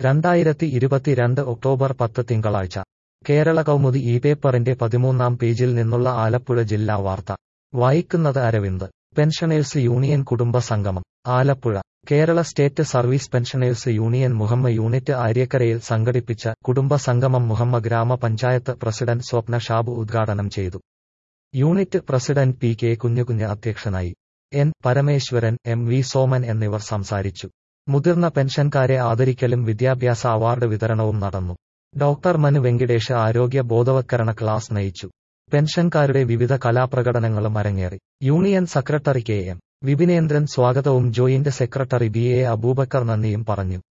രണ്ടായിരത്തി ഇരുപത്തിരണ്ട് ഒക്ടോബർ പത്ത് തിങ്കളാഴ്ച കേരള കൗമുദി ഈ പേപ്പറിന്റെ പതിമൂന്നാം പേജിൽ നിന്നുള്ള ആലപ്പുഴ ജില്ലാ വാർത്ത വായിക്കുന്നത് അരവിന്ദ് പെൻഷനേഴ്സ് യൂണിയൻ കുടുംബ സംഗമം Alappuzha Kerala state service pensioners union Muhamma unit ആര്യക്കരയിൽ സംഘടിപ്പിച്ച കുടുംബ സംഗമം മുഹമ്മ ഗ്രാമപഞ്ചായത്ത് പ്രസിഡന്റ് സ്വപ്ന ഷാബു ഉദ്ഘാടനം ചെയ്തു unit president P K Kunjukunju അധ്യക്ഷനായി N Parameswaran M V Soman എന്നിവർ സംസാരിച്ചു മുതിർന്ന പെൻഷൻകാരെ ആദരിക്കലും വിദ്യാഭ്യാസ അവാർഡ് വിതരണവും നടന്നു ഡോക്ടർ മനു വെങ്കിടേഷ് ആരോഗ്യ ബോധവത്കരണ ക്ലാസ് നയിച്ചു പെൻഷൻകാരുടെ വിവിധ കലാപ്രകടനങ്ങളും അരങ്ങേറി union secretary K M Vipinendran സ്വാഗതവും joint secretary B A Abubakar നന്ദിയും പറഞ്ഞു